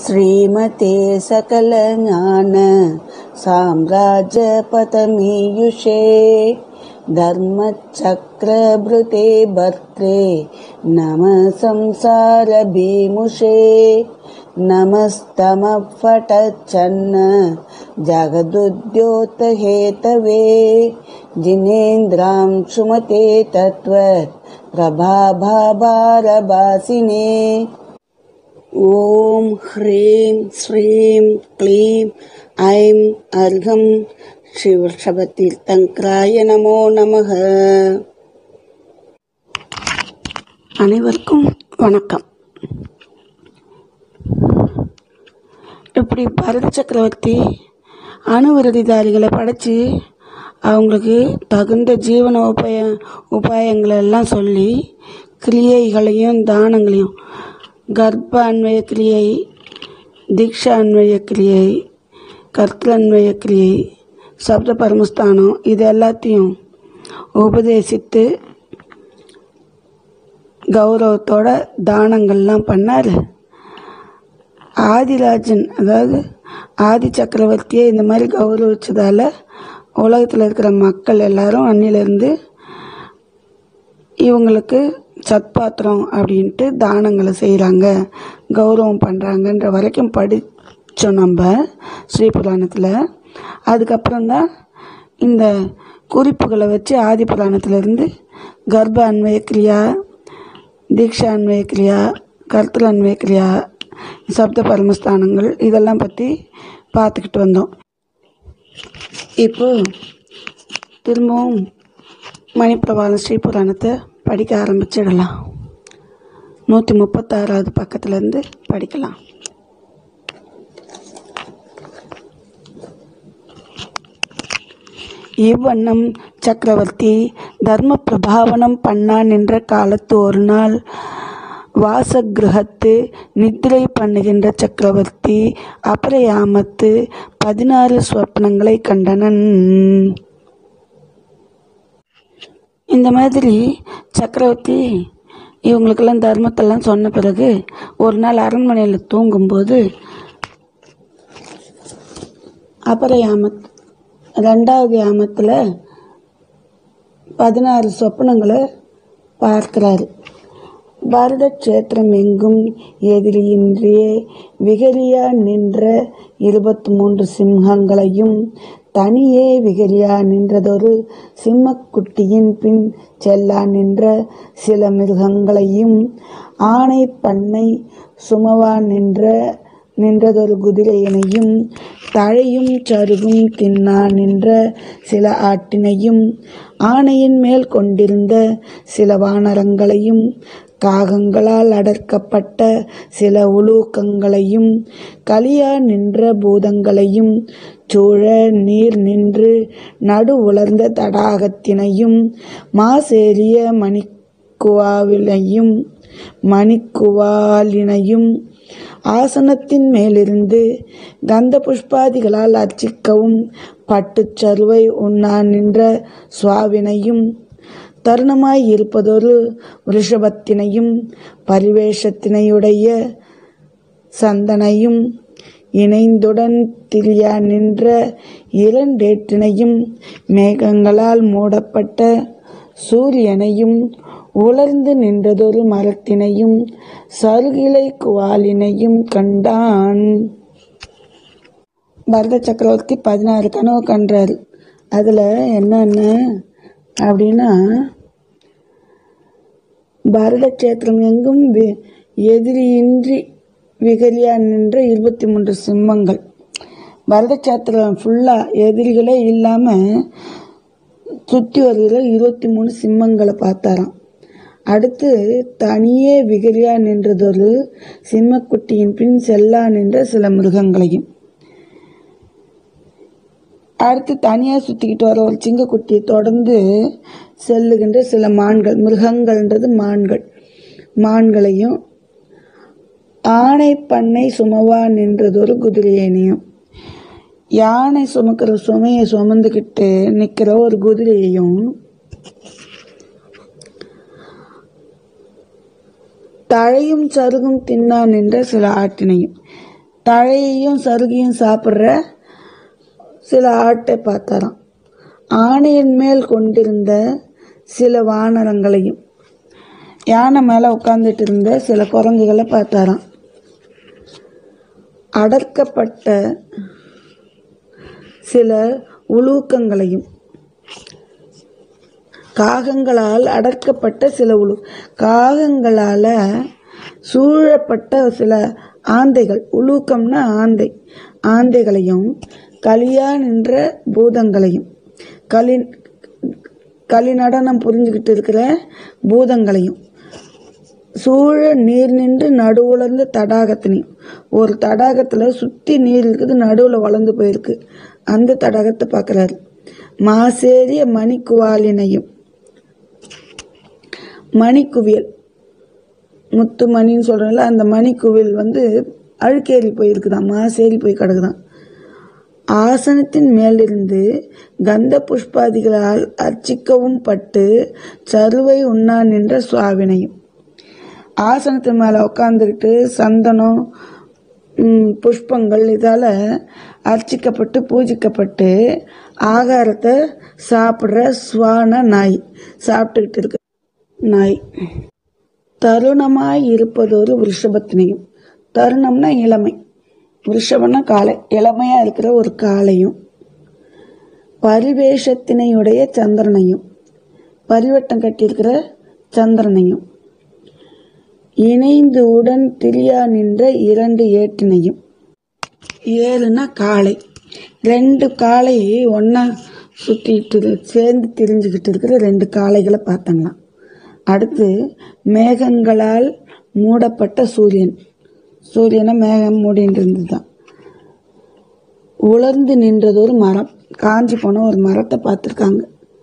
श्रीमते सकलज्ञान साम्राज्यपतमीयुषे धर्मचक्रभृते भर्त्रे नमः संसारभीमुषे नमस्तमः फटच्छन्न जगदुद्योतहेतवे जिनेन्द्रां सुमते तत्त्वत् प्रभाभारभासिने ॐ ह्रीं श्रीं क्लीं ऐं अर्घं சிவசபத்தீர்த்தங்கராய நமோ நமக அனைவருக்கும் வணக்கம் இப்படி பரத சக்கரவர்த்தி அணுவிரதிதாரிகளை படைச்சு அவங்களுக்கு தகுந்த ஜீவன உபாய உபாயங்களை எல்லாம் சொல்லி கிரியைகளையும் தானங்களையும் கர்ப்ப அன்வய கிரியை தீக்ஷா அன்வய கிரியை கர்த்தன்வய கிரியை சப்த பரமஸ்தானம் இது எல்லாத்தையும் உபதேசித்து கௌரவத்தோட தானங்கள்லாம் பண்ணார் ஆதிராஜன் அதாவது ஆதி சக்கரவர்த்தியை இந்த மாதிரி கௌரவிச்சதால் உலகத்தில் இருக்கிற மக்கள் எல்லாரும் அன்னிலேருந்து இவங்களுக்கு சத்பாத்திரம் அப்படின்ட்டு தானங்களை செய்கிறாங்க கௌரவம் பண்ணுறாங்கன்ற வரைக்கும் படித்தோம் நம்ம ஸ்ரீபுராணத்தில் அதுக்கப்புறம்தான் இந்த குறிப்புகளை வச்சு ஆதி புராணத்திலேருந்து கர்ப்ப அன்வய கிரியா தீக்ஷா அன்வய கிரியா கர்த்தல் அன்வய கிரியா சப்த பரமஸ்தானங்கள் இதெல்லாம் பற்றி பார்த்துக்கிட்டு வந்தோம் இப்போ திரும்பவும் மணிப்பிரபாலம் ஸ்ரீபுராணத்தை படிக்க ஆரம்பிச்சிடலாம் நூற்றி முப்பத்தாறாவது பக்கத்துலேருந்து படிக்கலாம் இவ்வண்ணம் சக்கரவர்த்தி தர்ம பிரபாவனம் பண்ணா நின்ற காலத்து ஒரு நாள் வாசகிரகத்து நித்திரை பண்ணுகின்ற சக்கரவர்த்தி அபரயாமத்து பதினாறு ஸ்வப்னங்களை கண்டனன் இந்த மாதிரி சக்கரவர்த்தி இவங்களுக்கெல்லாம் தர்மத்தெல்லாம் சொன்ன பிறகு ஒரு நாள் அரண்மனையில் தூங்கும்போது அப்புறம் யாமத் ரெண்டாவது யாமத்தில் பதினாறு சொப்பனங்களை பார்க்கிறாரு பாரத கஷேத்திரம் எங்கும் எதிரியின்றியே விகரியா நின்ற இருபத்தி மூன்று சிம்ஹங்களையும் தனியே விகரியா நின்றதொரு சிம்மக்குட்டியின் பின் செல்லா நின்ற சில மிருகங்களையும் ஆணை பண்ணை சுமவா நின்ற நின்றதொரு குதிரையினையும் தழையும் சருகும் தின்னா நின்ற சில ஆட்டினையும் ஆணையின் மேல் கொண்டிருந்த சில வானரங்களையும் காகங்களால் அடர்க்கப்பட்ட சில உலூக்கங்களையும் களியா நின்ற பூதங்களையும் சூழ நீர் நின்று நடு உலர்ந்த தடாகத்தினையும் மாசேரிய மணிக்குவாவிலையும் மணிக்குவாலினையும் ஆசனத்தின் மேலிருந்து கந்த புஷ்பாதிகளால் அர்ச்சிக்கவும் பட்டுச் சருவை உண்ணா நின்ற சுவாவினையும் தருணமாய் இருப்பதொரு ரிஷபத்தினையும் பரிவேஷத்தினையுடைய சந்தனையும் இணைந்துடன் திரியா நின்ற இரண்டேற்றினையும் மேகங்களால் மூடப்பட்ட சூரியனையும் உலர்ந்து நின்றதொரு மரத்தினையும் சருகிலை குவாலினையும் கண்டான் பரத சக்கரவர்த்தி பதினாறு கனவு கண்டார் அதில் என்னென்ன அப்படின்னா பரத கஷேத்திரம் எங்கும் வி- எதிரியின்றி விகரியா நின்ற இருபத்தி மூன்று சிம்மங்கள் பரத கஷேத்திரம் ஃபுல்லாக எதிரிகளே இல்லாமல் சுற்றி வருகிற இருபத்தி மூணு சிம்மங்களை பார்த்தாராம் அடுத்து தனியே விகரியா நின்றதொரு சிம்மக்குட்டியின் பின் செல்லா நின்ற சில மிருகங்களையும் அடுத்து தனியாக சுற்றிக்கிட்டு வர ஒரு சிங்கக்குட்டியை தொடர்ந்து செல்லுகின்ற சில மான்கள் மிருகங்கள்ன்றது மான்கள் மான்களையும் ஆணை பண்ணை சுமவா நின்றதொரு குதிரையனையும் யானை சுமக்கிற சுமையை சுமந்துக்கிட்டு நிற்கிற ஒரு குதிரையையும் தழையும் சருகும் தின்னா நின்ற சில ஆட்டினையும் தழையையும் சருகையும் சாப்பிட்ற சில ஆட்டை பார்த்தாராம் ஆணையின் மேல் கொண்டிருந்த சில வானரங்களையும் யானை மேலே உட்காந்துட்டு இருந்த சில குரங்குகளை பார்த்தாராம் அடர்க்கப்பட்ட சில உலூக்கங்களையும் காகங்களால் அடர்க்கப்பட்ட சில உலு காகங்களால் சூழப்பட்ட சில ஆந்தைகள் உலூக்கம்னா ஆந்தை ஆந்தைகளையும் களியா நின்ற பூதங்களையும் களி களி நடனம் புரிஞ்சுக்கிட்டு இருக்கிற பூதங்களையும் சூழ நீர் நின்று நடுவுலர்ந்த தடாகத்தினையும் ஒரு தடாகத்தில் சுற்றி நீர் இருக்குது நடுவில் வளர்ந்து போயிருக்கு அந்த தடாகத்தை பார்க்குறாரு மாசேரிய மணிக்குவாலினையும் மணிக்குவியல் முத்து மணின்னு சொல்கிறோம்ல அந்த மணிக்குவியல் வந்து அழுக்கேறி போயிருக்குதான் மாசேறி போய் கிடக்குதான் ஆசனத்தின் மேலிருந்து கந்த புஷ்பாதிகளால் அர்ச்சிக்கவும் பட்டு சருவை உண்ணா நின்ற சுவாவினையும் ஆசனத்தின் மேலே உட்காந்துக்கிட்டு சந்தனம் ம், புஷ்பங்கள் இதால் அர்ச்சிக்கப்பட்டு பூஜிக்கப்பட்டு ஆகாரத்தை சாப்பிட்ற சுவான நாய் சாப்பிட்டுக்கிட்டு இருக்கு நாய் தருணமாய் இருப்பதொரு விருஷபத்தினையும் தருணம்னா இளமை விருஷபம்னா காளை இளமையாக இருக்கிற ஒரு காளையும் பரிவேஷத்தினையுடைய சந்திரனையும் பரிவட்டம் கட்டியிருக்கிற சந்திரனையும் இணைந்து உடன் திரியா நின்ற இரண்டு ஏட்டினையும் ஏழுனா காளை ரெண்டு காளை ஒன்றா சுற்றிட்டு இரு- சேர்ந்து திரிஞ்சுக்கிட்டு இருக்கிற ரெண்டு காளைகளை பார்த்தாங்களாம் அடுத்து மேகங்களால் மூடப்பட்ட சூரியன் சூரியனை மேகம் மூடிட்டு இருந்ததுதான் உலர்ந்து நின்றது ஒரு மரம் காஞ்சி போன ஒரு மரத்தை பார்த்துருக்காங்க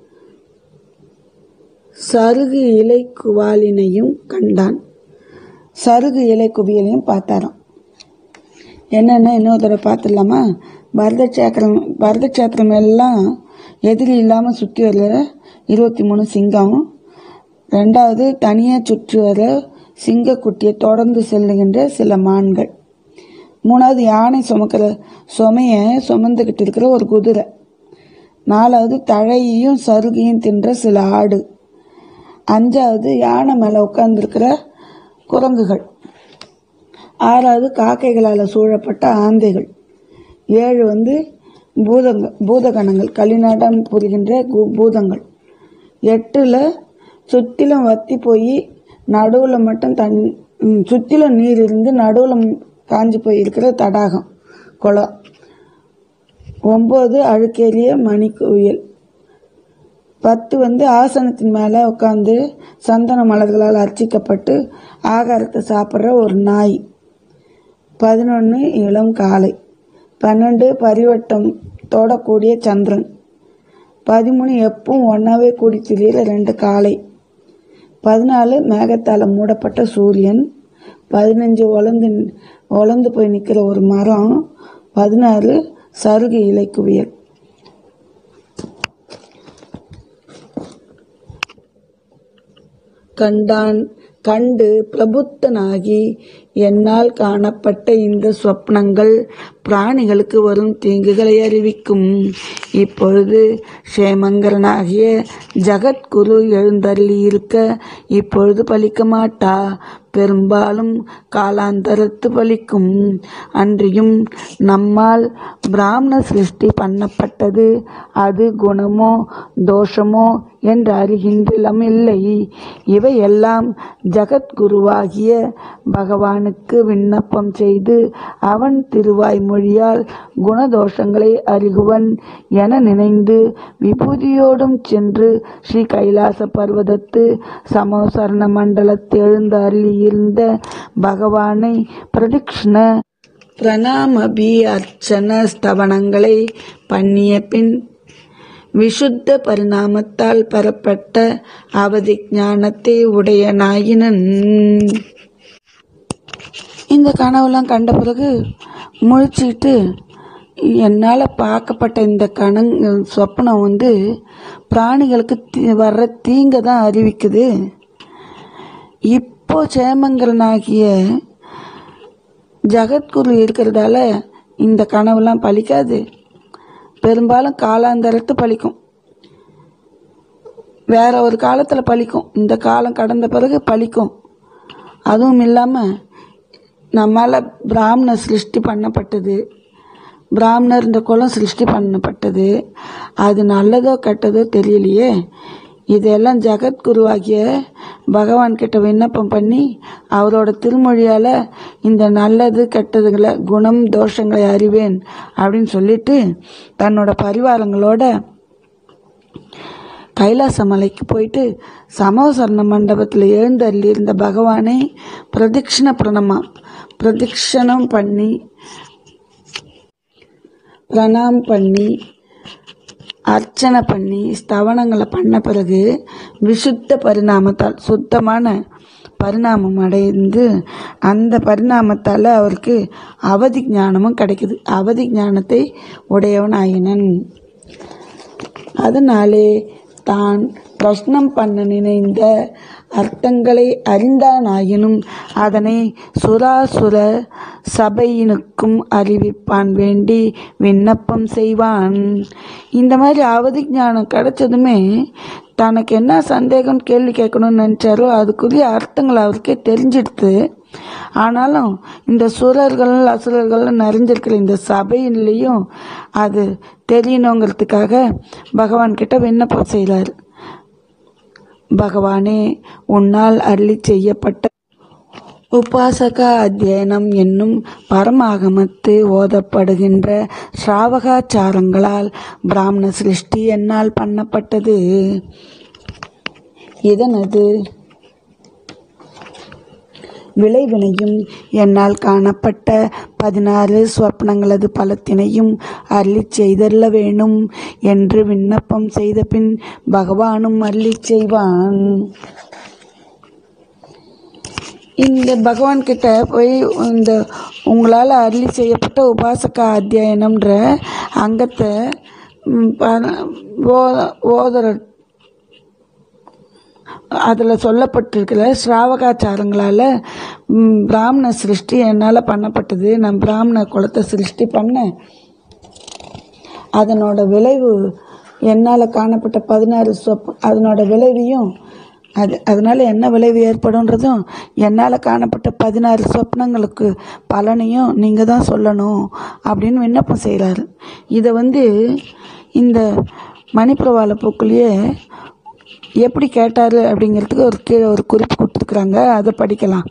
சருகு இலை குவாலினையும் கண்டான் சருகு இலை குவியலையும் பார்த்தாராம் என்னென்ன இன்னொரு தடவை பார்த்துடலாமா பரதச்சேத்திரம் பரதச்சேத்திரம் எல்லாம் எதிரி இல்லாமல் சுற்றி வர இருபத்தி மூணு சிங்கம் ரெண்டாவது தனியாக சுற்றி வர சிங்கக்குட்டியை தொடர்ந்து செல்லுகின்ற சில மான்கள் மூணாவது யானை சுமக்கிற சுமைய சுமந்துக்கிட்டு இருக்கிற ஒரு குதிரை நாலாவது தழையையும் சருகையும் தின்ற சில ஆடு அஞ்சாவது யானை மேலே உட்காந்துருக்கிற குரங்குகள் ஆறாவது காக்கைகளால் சூழப்பட்ட ஆந்தைகள் ஏழு வந்து பூதங்க பூதகணங்கள் களிநாடம் புரிகின்ற கு- பூதங்கள் எட்டில் சுற்றிலும் வத்தி போய் நடுவில் மட்டும் தண் ம், சுற்றிலும் நீர் இருந்து நடுவில் காஞ்சி போய் இருக்கிற தடாகம் குளம் ஒம்பது அழுக்கேறிய மணிக்குவியல் பத்து வந்து ஆசனத்தின் மேலே உட்காந்து சந்தன மலர்களால் அர்ச்சிக்கப்பட்டு ஆகாரத்தை சாப்பிட்ற ஒரு நாய் பதினொன்று இளம் காளை பன்னெண்டு பரிவட்டம் தொடக்கூடிய சந்திரன் பதிமூணு எப்பவும் ஒன்றாவே கூடி திரியிற ரெண்டு காளை பதினாலு மேகத்தால் மூடப்பட்ட சூரியன் பதினஞ்சு உலர்ந்து உலர்ந்து போய் நிற்கிற ஒரு மரம் பதினாறு சருகு இலை குவியல் கண்டான் கண்டு பிரபுத்தனாகி என்னால் காணப்பட்ட இந்த சொப்னங்கள் பிராணிகளுக்கு வரும் தீங்குகளை அறிவிக்கும் இப்பொழுது க்ஷேமங்கரனாகிய ஜகத்குரு எழுந்தருளி இருக்க இப்பொழுது பலிக்க மாட்டா பெரும்பாலும் காலாந்தரத்து பலிக்கும் அன்றியும் நம்மால் பிராமண சிருஷ்டி பண்ணப்பட்டது அது குணமோ தோஷமோ என்று அறிகின்றலம் இல்லை இவையெல்லாம் ஜகத்குருவாகிய பகவானுக்கு விண்ணப்பம் செய்து அவன் திருவாய்மொழியால் குணதோஷங்களை அறிகுவன் என நினைந்து விபூதியோடும் சென்று ஸ்ரீ கைலாச பர்வதத்து சமோசரண மண்டலத்தில் எழுந்து அருளியிருந்த பகவானை பிரதிக்ஷ்ண பிரணாமபி அர்ச்சன ஸ்தவனங்களை பண்ணிய பின் விஷுத்த பரிணாமத்தால் பெறப்பட்ட அவதி ஞானத்தை உடைய நாயினன் இந்த கனவுலாம் கண்ட பிறகு முழிச்சுக்கிட்டு என்னால் பார்க்கப்பட்ட இந்த கணங் சொப்பனம் வந்து பிராணிகளுக்கு தீ- வர்ற தீங்கை தான் அறிவிக்குது இப்போ சேமங்கரனாகிய ஜகத்குரு இருக்கிறதால இந்த கனவுலாம் பலிக்காது பெரும்பாலும் காலாந்தரத்து பலிக்கும் வேற ஒரு காலத்தில் பலிக்கும் இந்த காலம் கடந்த பிறகு பலிக்கும் அதுவும் இல்லாமல் நம்மால் பிராமண சிருஷ்டி பண்ணப்பட்டது பிராமணர் இந்த குலம் சிருஷ்டி பண்ணப்பட்டது அது நல்லதோ கெட்டதோ தெரியலையே இதெல்லாம் ஜகத்குருவாகிய பகவான் கிட்ட விண்ணப்பம் பண்ணி அவரோட திருமொழியால் இந்த நல்லது கெட்டதுகளை குணம் தோஷங்களை அறிவேன் அப்படின்னு சொல்லிட்டு தன்னோட பரிவாரங்களோட கைலாச மலைக்கு போயிட்டு சமோசரண மண்டபத்தில் எழுந்தள்ளி இருந்த பகவானை பிரதட்சிண பிரணமா பிரதட்சணம் பண்ணி பிரணாம் பண்ணி அர்ச்சனை பண்ணி ஸ்தவனங்களை பண்ண பிறகு விசுத்த பரிணாமத்தால் சுத்தமான பரிணாமம் அடைந்து அந்த பரிணாமத்தால் அவருக்கு அவதி ஞானமும் கிடைக்குது அவதி ஞானத்தை உடையவன் ஆயினன் அதனாலே தான் பிரஷ்னம் பண்ண நினைந்த அர்த்தங்களை அறிந்தானாயினும் அதனை சுராசுர சபையினுக்கும் அறிவிப்பான் வேண்டி விண்ணப்பம் செய்வான் இந்த மாதிரி அவதி ஞானம் கிடைச்சதுமே தனக்கு என்ன சந்தேகம் கேள்வி கேட்கணும்னு நினச்சாரோ அதுக்குரிய அர்த்தங்கள் அவருக்கே தெரிஞ்சிடுது ஆனாலும் இந்த சுரர்கள் அசுரர்கள் நிறைஞ்சிருக்கிற இந்த சபையிலையும் அது தெரியணுங்கிறதுக்காக பகவான் கிட்ட விண்ணப்பம் செய்கிறார் பகவானே உன்னால் அருளி செய்யப்பட்ட உபாசக அத்தியனம் என்னும் பரமாகமத்து ஓதப்படுகின்ற ஸ்ராவகாச்சாரங்களால் பிராமண சிருஷ்டி என்னால் பண்ணப்பட்டது இதனது விளைவினையும் என்னால் காணப்பட்ட பதினாறு ஸ்வப்னங்களது பலத்தினையும் அருளிச் செய்தல்ல வேணும் என்று விண்ணப்பம் செய்த பின் பகவானும் அருளிச் செய்வான் இந்த பகவான் கிட்ட போய் இந்த உங்களால் அருளி செய்யப்பட்ட உபாசக அத்தியாயனம்ன்ற அங்கத்தை ம், ப- ஓ- ஓதுற அதில் சொல்லப்பட்டிருக்கிற ஸ்ராவகாச்சாரங்களால் ம், பிராமண சிருஷ்டி என்னால் பண்ணப்பட்டது நான் பிராமண குலத்தை சிருஷ்டி பண்ணேன் அதனோட விளைவு என்னால் காணப்பட்ட பதினாறு சொப் அதனோட விளைவையும் அது அதனால் என்ன விளைவு ஏற்படும்ன்றதும் என்னால் காணப்பட்ட பதினாறு சொப்னங்களுக்கு பலனையும் நீங்கள் தான் சொல்லணும் அப்படின்னு விண்ணப்பம் செய்கிறாரு இதை வந்து இந்த மணிப்பிரவாள பூக்குள்ளேயே எப்படி கேட்டார் அப்படிங்கிறதுக்கு ஒரு கீழே ஒரு குறிப்பு கொடுத்துருக்குறாங்க அதை படிக்கலாம்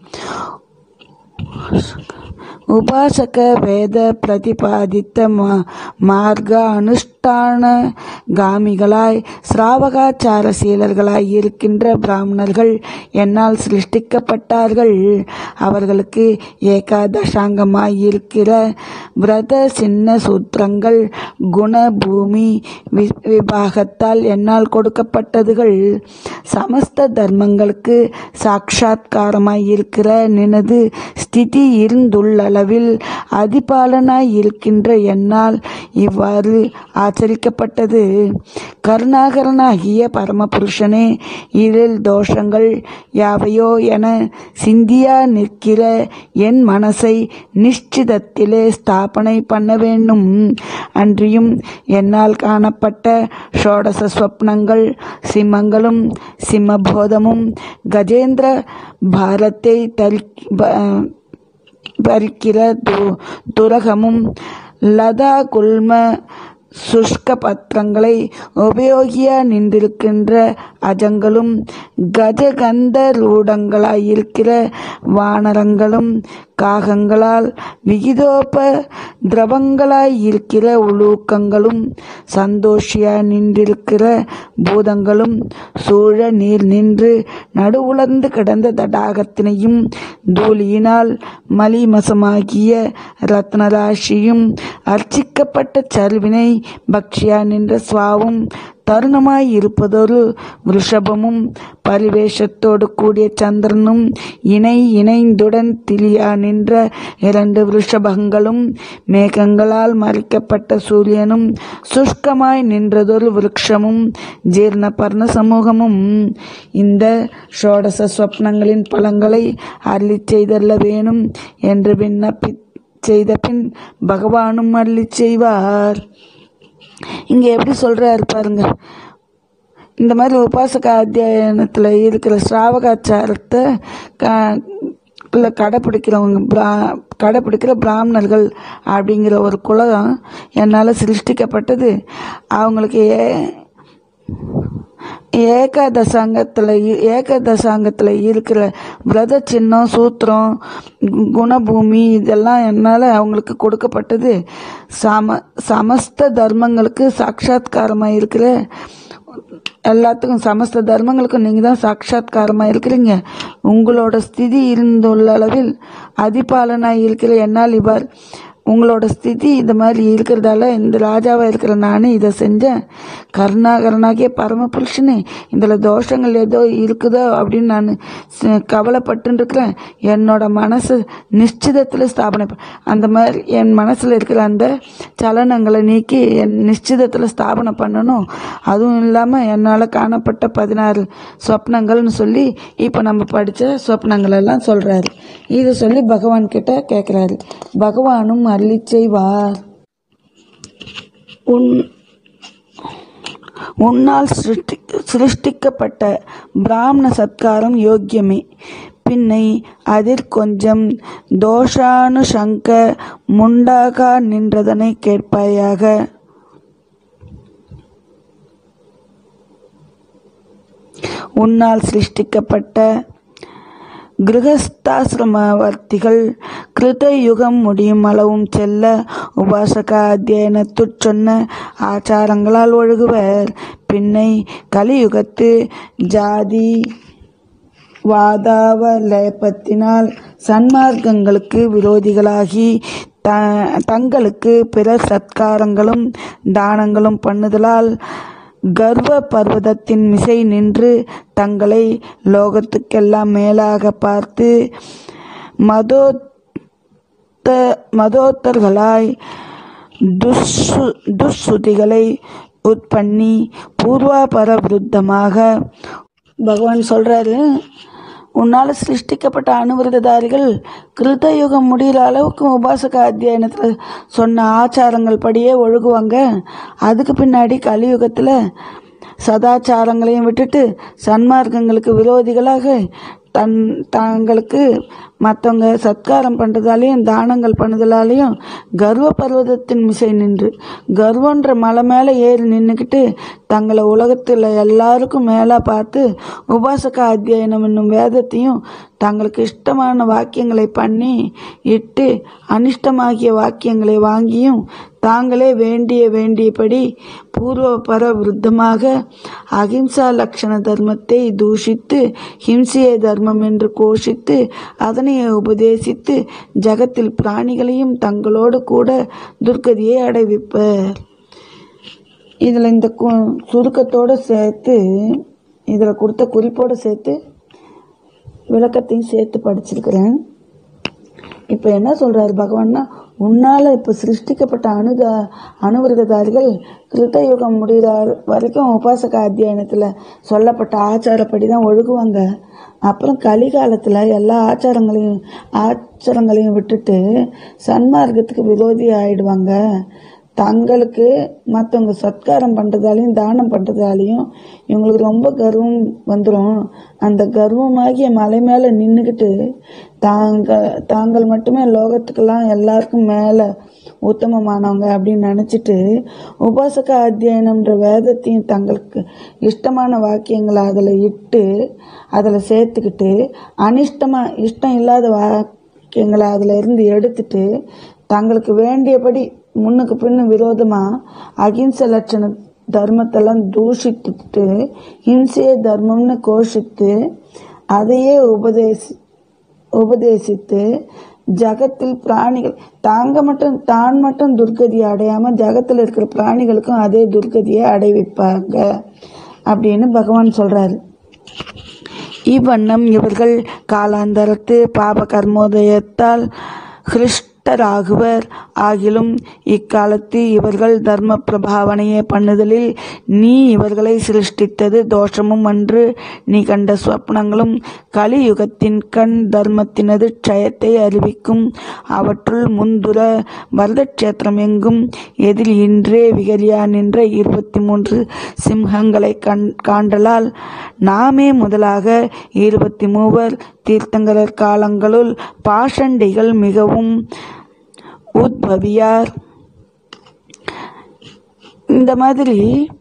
உபாசக வேத பிரதிபாதித்த மா- மார்க்க அனுஷ்டான காமிகளாய் சிராவகாச்சார சீலர்களாய் இருக்கின்ற பிராமணர்கள் என்னால் சிருஷ்டிக்கப்பட்டார்கள் அவர்களுக்கு ஏகாதசாங்கமாய் இருக்கிற விரத சின்ன சூத்திரங்கள் குண பூமி வி- விபாகத்தால் என்னால் கொடுக்கப்பட்டதுகள் சமஸ்த தர்மங்களுக்கு சாட்சாத்காரமாய் இருக்கிற நினது ஸ்திதி இருந்துள்ளளவில் அதிபாலனாய் இருக்கின்ற என்னால் இவ்வாறு ஆச்சரிக்கப்பட்டது கருணாகரனாகிய பரமபுருஷனே இதில் தோஷங்கள் யாவையோ என சிந்தியா நிற்கிற என் மனசை நிಶ್ಚಿதத்திலே ஸ்தாபனை பண்ண வேண்டும் அன்றியும் என்னால் காணப்பட்ட ஷோடச ஸ்வப்னங்கள் சிம்மங்களும் சிம்மபோதமும் கஜேந்திர பாரத்தை தரி ப- பறிக்கிற து துரகமும் லதா குல்ம சுஷ்க பத்திரங்களை உபயோகியா நின்றிருக்கின்ற அஜங்களும் கஜகந்த ரூடங்களாயிருக்கிற வானரங்களும் காகங்களால் விகிதோப திரவங்களாயிருக்கிற உலூக்கங்களும் சந்தோஷியா நின்றிருக்கிற பூதங்களும் சூழ நீர் நின்று நடுவுலர்ந்து கிடந்த தடாகத்தினையும் தூளியினால் மலிமசமாகிய ரத்னராசியும் அர்ச்சிக்கப்பட்ட சருவினை பக்ஷியா நின்ற சுவாவும் தருணமாய் இருப்பதொரு விருஷபமும் பரிவேஷத்தோடு கூடிய சந்திரனும் இணை இணைந்துடன் திலியா நின்ற இரண்டு விருஷபங்களும் மேகங்களால் மறைக்கப்பட்ட சூரியனும் சுஷ்கமாய் நின்றதொரு விருட்சமும் ஜீர்ண பர்ண சமூகமும் இந்த ஷோடச ஸ்வப்னங்களின் பலங்களை அருளிச் செய்தல்ல வேணும் என்று விண்ணப்பித்த செய்த பின் பகவானும் அள்ளி செய்வார் இங்கே எப்படி சொல்கிறாரு பாருங்க இந்த மாதிரி உபாசக அத்தியாயனத்தில் இருக்கிற ஸ்ராவகாச்சாரத்தை க இல்லை கடைப்பிடிக்கிறவங்க பிரா கடைப்பிடிக்கிற பிராமணர்கள் அப்படிங்கிற ஒரு குலம் என்னால் சிருஷ்டிக்கப்பட்டது அவங்களுக்கு ஏ ஏகாதசாங்கத்தில் ஏகதசாங்கத்தில் இருக்கிற விரத சின்னம் சூத்திரம் கு- குணபூமி இதெல்லாம் என்னால் அவங்களுக்கு கொடுக்கப்பட்டது சம சமஸ்த தர்மங்களுக்கு சாட்சாத்காரமாக இருக்கிற எல்லாத்துக்கும் சமஸ்த தர்மங்களுக்கும் நீங்கள் தான் சாட்சாத்காரமாக இருக்கிறீங்க உங்களோட ஸ்திதி இருந்துள்ள அளவில் அதிபாலனாக இருக்கிற என்னால் இவர் உங்களோட ஸ்திதி இந்த மாதிரி இருக்கிறதால இந்த ராஜாவாக இருக்கிற நான் இதை செஞ்சேன் கருணாகரனாகிய பரமபுருஷனே இதில் தோஷங்கள் ஏதோ இருக்குதோ அப்படின்னு நான் ச- கவலைப்பட்டுன்னு இருக்கிறேன் என்னோட மனசு நிశ్చిதத்தில் ஸ்தாபனை ப- அந்த மாதிரி என் மனசில் இருக்கிற அந்த சலனங்களை நீக்கி என் நிశ్చిதத்தில் ஸ்தாபனை பண்ணணும் அதுவும் இல்லாமல் என்னால் காணப்பட்ட பதினாறு சொப்னங்கள்னு சொல்லி இப்போ நம்ம படித்த சொப்னங்கள் எல்லாம் சொல்கிறாரு இதை சொல்லி பகவான் கிட்ட கேட்குறாரு பகவானும் அருளி செய்வார் உன் உன்னால் சிருஷ்டி சிருஷ்டிக்கப்பட்ட பிராமண சத்காரம் யோக்கியமே பின்னை அதில் கொஞ்சம் தோஷானுஷங்க முண்டாகா நின்றதனை கேட்பாயாக உன்னால் சிருஷ்டிக்கப்பட்ட கிரகஸ்தாசிரமவர்த்திகள் கிருத யுகம் முடியும் அளவும் செல்ல உபாசக அத்தியனத்துச் சொன்ன ஆச்சாரங்களால் ஒழுகுவர் பின்னை கலியுகத்து ஜாதி வாதாவலயப்பத்தினால் சன்மார்க்கங்களுக்கு விரோதிகளாகி த தங்களுக்கு பிற சத்காரங்களும் தானங்களும் பண்ணுதலால் கர்வ பர்வதத்தின் மிசை நின்று தங்களை லோகத்துக்கெல்லாம் மேலாக பார்த்து மதோத்த மதோத்தர்களாய் துஷ்சு துஷ்சுதிகளை உட்பண்ணி பூர்வாபர விருத்தமாக பகவான் சொல்றாரு உன்னால் சிருஷ்டிக்கப்பட்ட அணுவிரததாரிகள் கிருத யுகம் முடிகிற அளவுக்கு உபாசக அத்தியாயனத்தில் சொன்ன ஆச்சாரங்கள் படியே ஒழுகுவாங்க அதுக்கு பின்னாடி கலியுகத்தில் சதாச்சாரங்களையும் விட்டுட்டு சன்மார்க்கங்களுக்கு விரோதிகளாக தன் தங்களுக்கு மற்றவங்க சத்காரம் பண்ணுறதாலையும் தானங்கள் பண்ணுதலாலையும் கர்வ பர்வதத்தின் மிசை நின்று கர்வன்ற மலை மேலே ஏறி நின்றுக்கிட்டு தங்களை உலகத்தில் எல்லாருக்கும் மேலே பார்த்து உபாசக அத்தியாயனம் என்னும் வேதத்தையும் தங்களுக்கு இஷ்டமான வாக்கியங்களை பண்ணி இட்டு அனிஷ்டமாகிய வாக்கியங்களை வாங்கியும் தாங்களே வேண்டிய வேண்டியபடி பூர்வ பர விருத்தமாக அகிம்சா லட்சண தர்மத்தை தூஷித்து ஹிம்சையை தர்மம் என்று கோஷித்து அதனை உபதேசித்து ஜகத்தில் பிராணிகளையும் தங்களோடு கூட துர்கதியை அடைவிப்பர் இதில் இந்த கு- சுருக்கத்தோடு சேர்த்து இதில் கொடுத்த குறிப்போடு சேர்த்து விளக்கத்தையும் சேர்த்து படிச்சிருக்கிறேன் இப்போ என்ன சொல்கிறாரு பகவான்னா உன்னால் இப்போ சிருஷ்டிக்கப்பட்ட அணுக அணுவிரததாரிகள் கிருத்தயுகம் முடிகிற வரைக்கும் உபாசக அத்தியாயனத்தில் சொல்லப்பட்ட ஆச்சாரப்படி தான் ஒழுகுவாங்க அப்புறம் கலிகாலத்தில் எல்லா ஆச்சாரங்களையும் ஆச்சாரங்களையும் விட்டுட்டு சன்மார்க்கத்துக்கு விரோதி ஆயிடுவாங்க தங்களுக்கு மற்றவங்க சத்காரம் பண்ணுறதாலையும் தானம் பண்ணுறதாலையும் இவங்களுக்கு ரொம்ப கர்வம் வந்துடும் அந்த கர்வமாகிய மலை மேலே நின்றுக்கிட்டு தாங்க தாங்கள் மட்டுமே லோகத்துக்கெல்லாம் எல்லாருக்கும் மேலே உத்தமமானவங்க அப்படின்னு நினச்சிட்டு உபாசக அத்தியாயனம்ன்ற வேதத்தையும் தங்களுக்கு இஷ்டமான வாக்கியங்களை அதில் இட்டு அதில் சேர்த்துக்கிட்டு அனிஷ்டமாக இஷ்டம் இல்லாத வாக்கியங்களை அதில் இருந்து எடுத்துட்டு தங்களுக்கு வேண்டியபடி முன்னுக்கு பின்னு விரோதமாக அகிம்சை லட்சண தர்மத்தெல்லாம் தூஷித்துட்டு ஹிம்சையே தர்மம்னு கோஷித்து அதையே உபதேசி உபதேசித்து ஜகத்தில் பிராணிகள் தாங்க மட்டும் தான் மட்டும் துர்கதியை அடையாமல் ஜகத்தில் இருக்கிற பிராணிகளுக்கும் அதே துர்கதியை அடைவிப்பாங்க அப்படின்னு பகவான் சொல்கிறாரு இவ்வண்ணம் இவர்கள் காலாந்தரத்து பாப கர்மோதயத்தால் ஹிருஷ்ட பிரஷ்டராகுவர் ஆகிலும் இக்காலத்து இவர்கள் தர்ம பிரபாவனையை பண்ணுதலில் நீ இவர்களை சிருஷ்டித்தது தோஷமும் அன்று நீ கண்ட சொப்னங்களும் கலியுகத்தின் கண் தர்மத்தினது க்ஷயத்தை அறிவிக்கும் அவற்றுள் முந்துர வரதக்ஷேத்திரம் எங்கும் எதில் இன்றே விகரியா நின்ற இருபத்தி மூன்று சிம்ஹங்களை கண் காண்டலால் நாமே முதலாக இருபத்தி மூவர் தீர்த்தங்கரர் காலங்களுள் பாஷண்டிகள் மிகவும் உத்பவியார் இந்த மாதிரி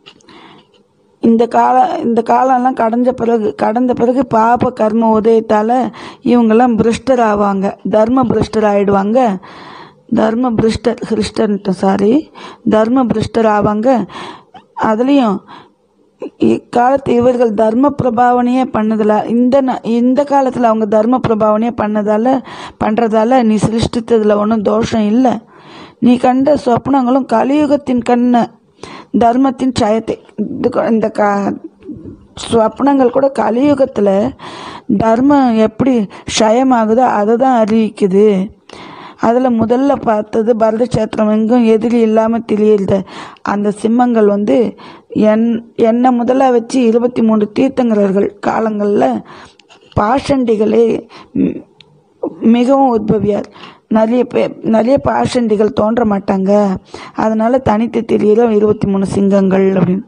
இந்த கால இந்த காலம்லாம் கடந்த பிறகு கடந்த பிறகு பாப கர்ம உதயத்தால் இவங்கெல்லாம் பிரஷ்டர் ஆவாங்க தர்ம பிரஷ்டர் ஆயிடுவாங்க தர்ம பிரஷ்டர் கிறிஸ்டன்ட்டு சாரி தர்ம பிரஷ்டர் ஆவாங்க அதுலேயும் இக்காலத்து இவர்கள் தர்ம பிரபாவனையே பண்ணதில்ல இந்த ந- இந்த காலத்தில் அவங்க தர்ம பிரபாவனையே பண்ணதால பண்ணுறதால நீ சிருஷ்டித்ததில் ஒன்றும் தோஷம் இல்லை நீ கண்ட சொப்னங்களும் கலியுகத்தின் கண்ண தர்மத்தின் சயத்தை இது கொ- இந்த கா ஸ்வப்னங்கள் கூட கலியுகத்தில் தர்மம் எப்படி க்ஷயமாகுதோ அதை தான் அறிவிக்குது அதில் முதல்ல பார்த்தது பரதக்ஷேத்திரம் எங்கும் எதிரி இல்லாமல் திரியுது அந்த சிம்மங்கள் வந்து என் என்னை முதல்ல வச்சு இருபத்தி மூணு தீர்த்தங்கரர்கள் காலங்களில் பாஷண்டிகளே ம், மிகவும் உத்பவியார் நிறைய பே நிறைய பாஷண்டிகள் தோன்ற மாட்டாங்க அதனால தனித்து தெரியிற இருபத்தி மூணு சிங்கங்கள் அப்படின்னு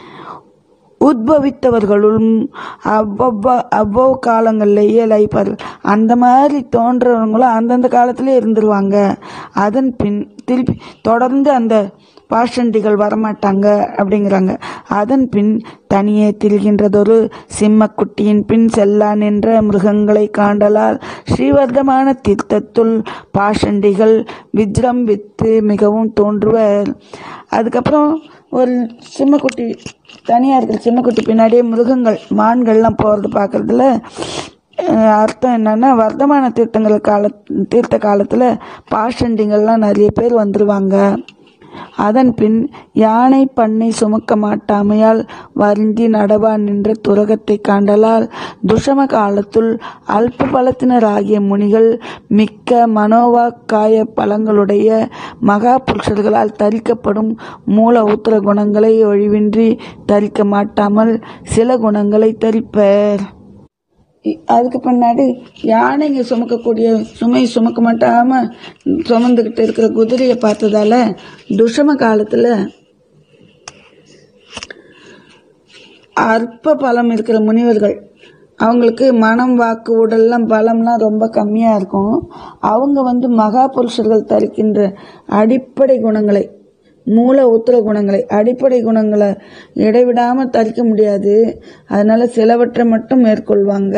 உத்பவித்தவர்களும் அவ்வவ்வ அவ்வளவு காலங்கள்லேயே லைப்பார்கள் அந்த மாதிரி தோன்றவங்களும் அந்தந்த காலத்திலே இருந்துருவாங்க அதன் பின் திருப்பி தொடர்ந்து அந்த பாஷண்டிகள் வரமாட்டாங்க அப்படிங்கிறாங்க அதன் பின் தனியே திரிகின்றதொரு சிம்மக்குட்டியின் பின் செல்லா நின்ற மிருகங்களை காண்டலால் ஸ்ரீவர்தமான தீர்த்தத்துள் பாஷண்டிகள் விஜ்ரம்பித்து மிகவும் தோன்றுவர் அதுக்கப்புறம் ஒரு சிம்மக்குட்டி தனியாக இருக்கிற சிம்மக்குட்டி பின்னாடியே மிருகங்கள் மான்கள்லாம் போகிறது பார்க்குறதுல அர்த்தம் என்னன்னா வர்த்தமான தீர்த்தங்கள் கால தீர்த்த காலத்தில் பாஷண்டிங்கள்லாம் நிறைய பேர் வந்துருவாங்க அதன் பின் யானை பண்ணை சுமக்க மாட்டாமையால் வருந்தி நடவா நின்ற துரகத்தை காண்டலால் துஷம காலத்துள் அல்ப பலத்தினராகிய முனிகள் மிக்க மனோவாக்காய பலங்களுடைய மகா புருஷர்களால் தரிக்கப்படும் மூல உத்தர குணங்களை ஒழிவின்றி தரிக்க மாட்டாமல் சில குணங்களை தரிப்பர் இ- அதுக்கு பின்னாடி யானைங்க சுமக்கக்கூடிய சுமை சுமக்க மாட்டாம சுமந்துக்கிட்டு இருக்கிற குதிரையை பார்த்ததால துஷம காலத்துல அற்ப பலம் இருக்கிற முனிவர்கள் அவங்களுக்கு மனம் வாக்கு உடல்லாம் பலம்லாம் ரொம்ப கம்மியாக இருக்கும் அவங்க வந்து மகா புருஷர்கள் தரிக்கின்ற அடிப்படை குணங்களை மூல உத்தர குணங்களை அடிப்படை குணங்களை இடைவிடாமல் தரிக்க முடியாது அதனால சிலவற்றை மட்டும் மேற்கொள்வாங்க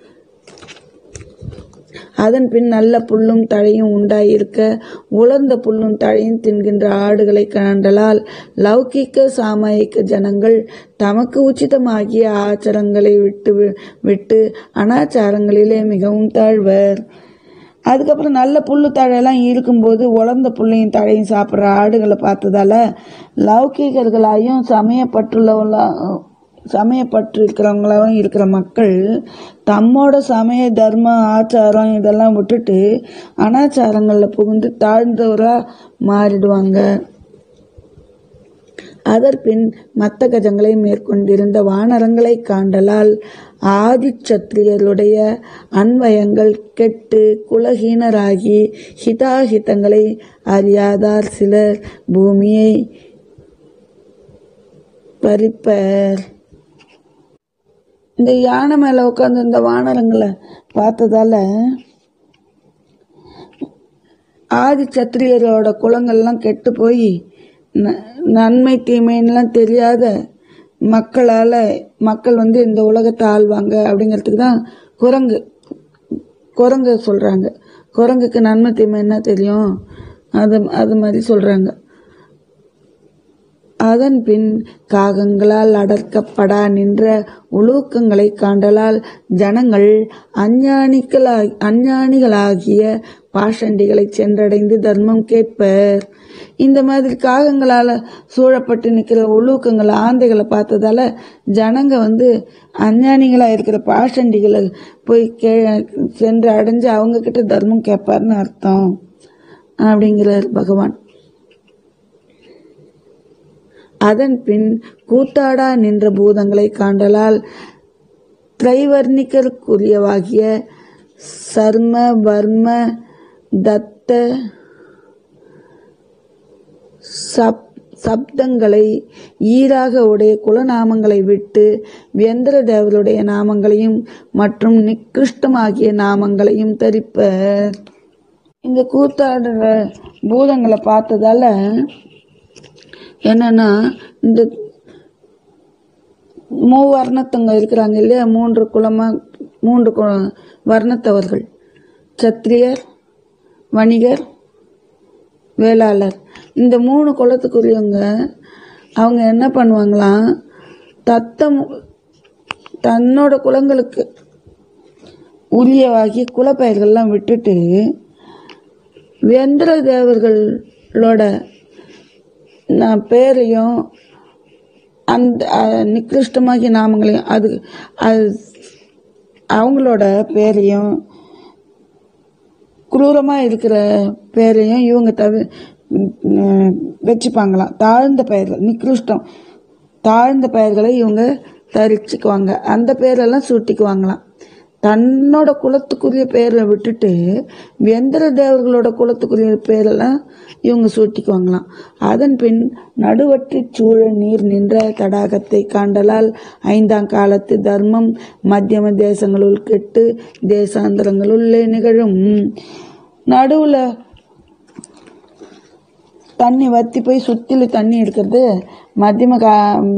அதன் பின் நல்ல புல்லும் தழையும் உண்டாயிருக்க உலர்ந்த புல்லும் தழையும் தின்கின்ற ஆடுகளை கண்டலால் லௌகிக்க சாமாயிக்க ஜனங்கள் தமக்கு உச்சிதமாகிய ஆச்சாரங்களை விட்டு வி- விட்டு அனாச்சாரங்களிலே மிகவும் தாழ்வர் அதுக்கப்புறம் நல்ல புல்லு தழையெல்லாம் இருக்கும்போது உலர்ந்த புல்லையும் தழையும் சாப்பிட்ற ஆடுகளை பார்த்ததால லௌகீகர்களாயும் சமயப்பற்றுள்ளவங்களா சமயப்பற்று இருக்கிறவங்களாவும் இருக்கிற மக்கள் தம்மோட சமய தர்மம் ஆச்சாரம் இதெல்லாம் விட்டுட்டு அனாச்சாரங்களில் புகுந்து தாழ்ந்தவராக மாறிடுவாங்க அதற்பின் மத்த கஜங்களை மேற்கொண்டிருந்த வானரங்களை காண்டலால் ஆதிச்சத்திரியருடைய அன்வயங்கள் கெட்டு குலஹீனராகி ஹிதாஹிதங்களை அறியாதார் சிலர் பூமியை பறிப்பர் இந்த யானை மேலே உட்காந்து இந்த வானரங்களை பார்த்ததால ஆதி சத்திரியரோட குலங்கள்லாம் கெட்டு போய் ந- நன்மை தீமைன்னெலாம் தெரியாத மக்களால் மக்கள் வந்து இந்த உலகத்தை ஆள்வாங்க அப்படிங்கிறதுக்கு தான் குரங்கு குரங்கு சொல்கிறாங்க குரங்குக்கு நன்மை தீமை என்ன தெரியும் அது அது மாதிரி சொல்கிறாங்க அதன் பின் காகங்களால் அடர்க்கப்படா நின்ற உலூக்கங்களை காண்டலால் ஜனங்கள் அஞ்ஞானிகளா அஞ்ஞானிகளாகிய பாஷண்டிகளை சென்றடைந்து தர்மம் கேட்பர் இந்த மாதிரி காகங்களால் சூழப்பட்டு நிற்கிற உலூக்கங்களை ஆந்தைகளை பார்த்ததால ஜனங்க வந்து அஞ்ஞானிகளாக இருக்கிற பாஷண்டிகளை போய் கே சென்று அடைஞ்சு அவங்க கிட்ட தர்மம் கேட்பார்னு அர்த்தம் அப்படிங்கிறார் பகவான் அதன் பின் கூத்தாடா நின்ற பூதங்களை காண்டலால் திரைவர்ணிக்கருக்குரியவாகிய சர்ம வர்ம தத்த சப் சப்தங்களை ஈராக உடைய குலநாமங்களை விட்டு வியந்திர தேவருடைய நாமங்களையும் மற்றும் நிகிருஷ்டமாகிய நாமங்களையும் தரிப்பர் இந்த கூத்தாடுற பூதங்களை பார்த்ததால என்னன்னா இந்த மூவர்ணத்தவங்க இருக்கிறாங்க இல்லையா மூன்று குலமா மூன்று கு- வர்ணத்தவர்கள் சத்திரியர் வணிகர் வேளாளர் இந்த மூணு குலத்துக்குரியவங்க அவங்க என்ன பண்ணுவாங்களாம் தத்தம் தன்னோட குலங்களுக்கு உரியவாகி குலப்பெயர்கள்லாம் விட்டுட்டு வெந்திர தேவர்களோட நான் பேரையும் அந்த அஹ், நிகிருஷ்டமாகிய நாமங்களையும் அது அது அவங்களோட பேரையும் குரூரமாக இருக்கிற பேரையும் இவங்க தவி ம், வச்சுப்பாங்களாம் தாழ்ந்த பெயர்கள் நிகிருஷ்டம் தாழ்ந்த பெயர்களை இவங்க தரிச்சுக்குவாங்க அந்த பேரெல்லாம் சூட்டிக்குவாங்களாம் தன்னோட குலத்துக்குரிய பேரை விட்டுட்டு வெந்திர தேவர்களோட குலத்துக்குரிய பேரெல்லாம் இவங்க சூட்டிக்குவாங்களாம் அதன் பின் நடுவற்றி சூழ நீர் நின்ற தடாகத்தை காண்டலால் ஐந்தாம் காலத்து தர்மம் மத்தியம தேசங்களுள் கெட்டு தேசாந்தரங்களுள்ளே நிகழும் நடுவில் தண்ணி வத்தி போய் சுற்றிலும் தண்ணி இருக்கிறது மத்தியம கா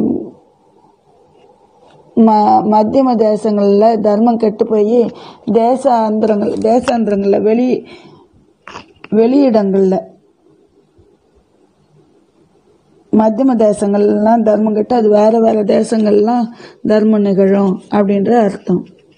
ம மத்தியம தேசங்களில் தர்மம் கெட்டு போய் தேசாந்திரங்கள் தேசாந்திரங்களில் வெளி வெளியிடங்களில் மத்தியம தேசங்கள்லாம் தர்மம் கெட்டு அது வேற வேற தேசங்கள்லாம் தர்மம் நிகழும் அப்படின்ற அர்த்தம்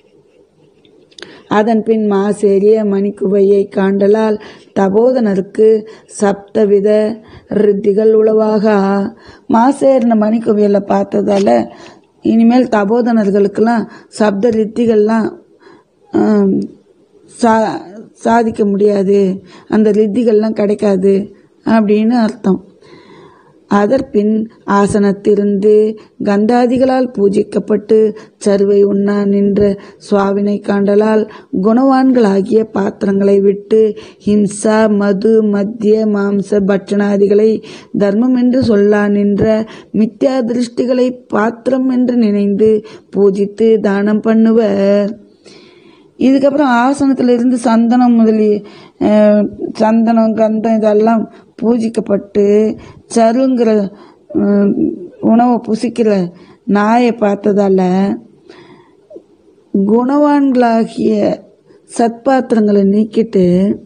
அதன் பின் மாசேரிய மணிக்குவையை காண்டலால் தபோதனருக்கு சப்தவித ரித்திகள் உளவாக மாசேறின மணிக்குவையில பார்த்ததால இனிமேல் தபோதனர்களுக்கெல்லாம் சப்த ரித்திகள்லாம் ஆம், சா சாதிக்க முடியாது அந்த ரித்திகள்லாம் கிடைக்காது அப்படின்னு அர்த்தம் அதற்பின் ஆசனத்திருந்து கந்தாதிகளால் பூஜிக்கப்பட்டு சருவை உண்ணா நின்ற சுவாவினை காண்டலால் குணவான்களாகிய பாத்திரங்களை விட்டு ஹிம்சா மது மத்திய மாம்ச பட்சணாதிகளை தர்மம் என்று சொல்லா நின்ற மித்யா திருஷ்டிகளை பாத்திரம் என்று நினைந்து பூஜித்து தானம் பண்ணுவர் இதுக்கப்புறம் ஆசனத்துல இருந்து சந்தனம் முதலிய அஹ், சந்தனம் கந்தம் இதெல்லாம் பூஜிக்கப்பட்டு சருங்கிற அஹ், உணவை புசிக்கிற நாயை பார்த்ததால குணவான்களாகிய சத்பாத்திரங்களை நீக்கிட்டு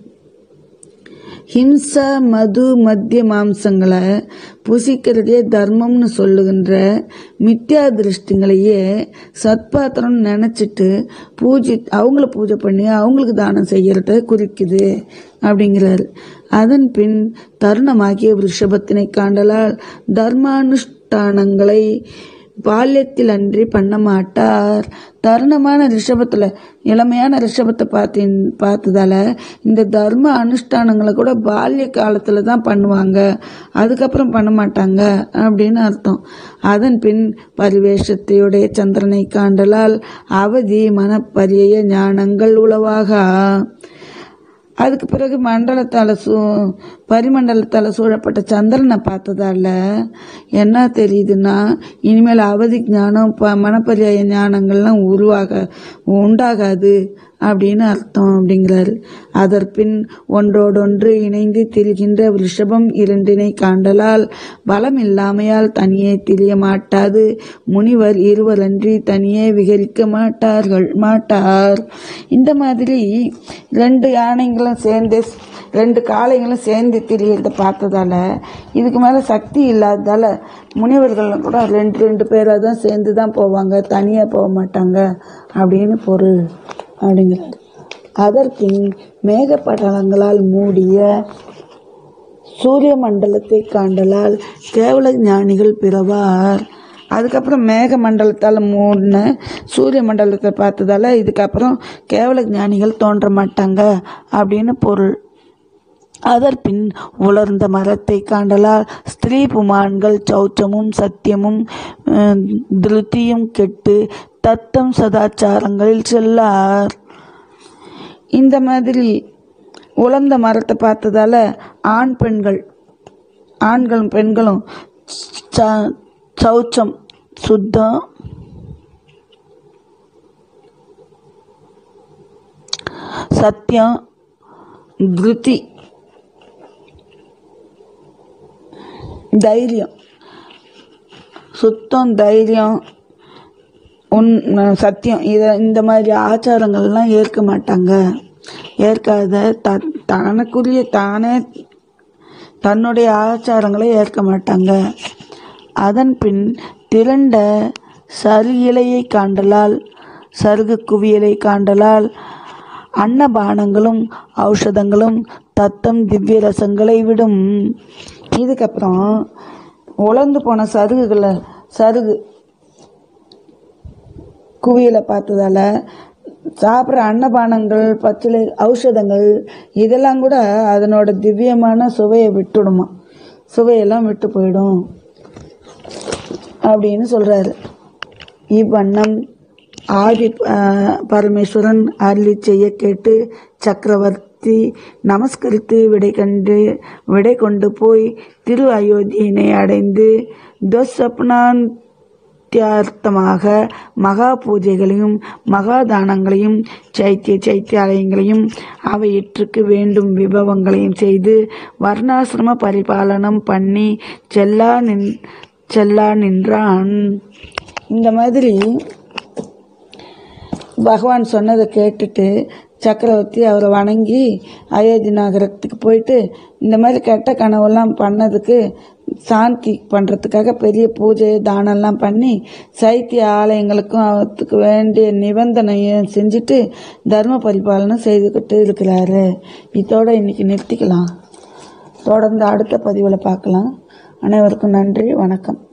ஹிம்சா மது மத்திய மாம்சங்களை புசிக்கிறதே தர்மம்னு சொல்லுகின்ற மித்யா திருஷ்டிங்களையே சத்பாத்திரம் நினச்சிட்டு பூஜை அவங்கள பூஜை பண்ணி அவங்களுக்கு தானம் செய்யறத குறிக்குது அப்படிங்கிறாரு அதன் பின் தருணமாகிய ரிஷபத்தினை காண்டலால் தர்மானுஷ்டானங்களை பால்யத்தில் அன்றி பண்ண மாட்டார் தருணமான ரிஷபத்தில் இளமையான ரிஷபத்தை பார்த்து பார்த்ததால இந்த தர்ம அனுஷ்டானங்களை கூட பால்ய காலத்தில் தான் பண்ணுவாங்க அதுக்கப்புறம் பண்ண மாட்டாங்க அப்படின்னு அர்த்தம் அதன் பின் பரிவேஷத்தையுடைய சந்திரனை காண்டலால் அவதி மனப்பரிய ஞானங்கள் உளவாக அதுக்கு பிறகு மண்டலத்தால் சூ பரிமண்டலத்தால் சூழப்பட்ட சந்திரனை பார்த்ததால என்ன தெரியுதுன்னா இனிமேல் அவதி ஞானம் ப மனப்பரியாய ஞானங்கள்லாம் உருவாக உண்டாகாது அப்படின்னு அர்த்தம் அப்படிங்கிறாரு அதற்பின் ஒன்றோடொன்று இணைந்து திரிகின்ற ரிஷபம் இரண்டினை காண்டலால் பலம் இல்லாமையால் தனியே திரிய மாட்டாது முனிவர் இருவரன்றி தனியே விகரிக்க மாட்டார்கள் மாட்டார் இந்த மாதிரி ரெண்டு யானைங்களும் சேர்ந்து ரெண்டு காளைங்களும் சேர்ந்து திரியறத பார்த்ததால இதுக்கு மேலே சக்தி இல்லாததால முனிவர்கள் கூட ரெண்டு ரெண்டு பேராக தான் சேர்ந்து தான் போவாங்க தனியாக போக மாட்டாங்க அப்படின்னு பொருள் அப்படிங்கிறார் அதற்கின் மேகப்படலங்களால் மூடிய சூரிய மண்டலத்தை காண்டலால் கேவல ஞானிகள் பிறவார் அதுக்கப்புறம் மேக மண்டலத்தால் மூடின சூரிய மண்டலத்தை பார்த்ததால இதுக்கப்புறம் கேவல ஞானிகள் தோன்ற மாட்டாங்க அப்படின்னு பொருள் அதற்பின் உலர்ந்த மரத்தை காண்டலால் ஸ்திரீ புமான்கள் சௌச்சமும் சத்தியமும் அஹ், திருத்தியும் கெட்டு தத்தம் சதாச்சாரங்களில் செல்லார் இந்த மாதிரி உலர்ந்த மரத்தை பார்த்ததால ஆண் பெண்கள் ஆண்களும் பெண்களும் ச- சௌச்சம் சுத்தம் சத்தியம் திருத்தி தைரியம் சுத்தம் தைரியம் உன் சத்தியம் இதை இந்த மாதிரி ஆச்சாரங்கள்லாம் ஏற்க மாட்டாங்க ஏற்காத த தனக்குரிய தானே தன்னுடைய ஆச்சாரங்களை ஏற்க மாட்டாங்க அதன் பின் திரண்ட சரு இலையை காண்டலால் சருகு குவியலை காண்டலால் அன்னபானங்களும் ஔஷதங்களும் தத்தம் திவ்ய ரசங்களை விடும் இதுக்கப்புறம் உலர்ந்து போன சருகுகளை சருகு குவியலை பார்த்ததால சாப்பிட்ற அன்னபானங்கள் பச்சிலை ஔஷதங்கள் இதெல்லாம் கூட அதனோட திவ்யமான சுவையை விட்டுடுமா சுவையெல்லாம் விட்டு போயிடும் அப்படின்னு சொல்கிறாரு இவ்வண்ணம் ஆதி அஹ், பரமேஸ்வரன் அருளி செய்ய கேட்டு சக்கரவர்த்தி நமஸ்கரித்து விடை கண்டு விடை கொண்டு போய் திரு அயோத்தியினை அடைந்து துவசப்னான் தியார்த்தமாக மகா பூஜைகளையும் மகா தானங்களையும் சைத்திய சைத்தியாலயங்களையும் அவையிற்றுக்கு வேண்டும் விபவங்களையும் செய்து வர்ணாசிரம பரிபாலனம் பண்ணி செல்லா நின் செல்லா நின்றான் இந்த மாதிரி பகவான் சொன்னதை கேட்டுட்டு சக்கரவர்த்தி அவரை வணங்கி அயோத்தி நகரத்துக்கு போயிட்டு இந்த மாதிரி கெட்ட கனவெல்லாம் பண்ணதுக்கு சாந்தி பண்ணுறதுக்காக பெரிய பூஜை தானம்லாம் பண்ணி சைத்திய ஆலயங்களுக்கும் அவத்துக்கு வேண்டிய நிபந்தனையை செஞ்சுட்டு தர்ம பரிபாலனம் செய்துக்கிட்டு இருக்கிறாரு இதோட இன்னைக்கு நிறுத்திக்கலாம் தொடர்ந்து அடுத்த பதிவில் பார்க்கலாம் அனைவருக்கும் நன்றி வணக்கம்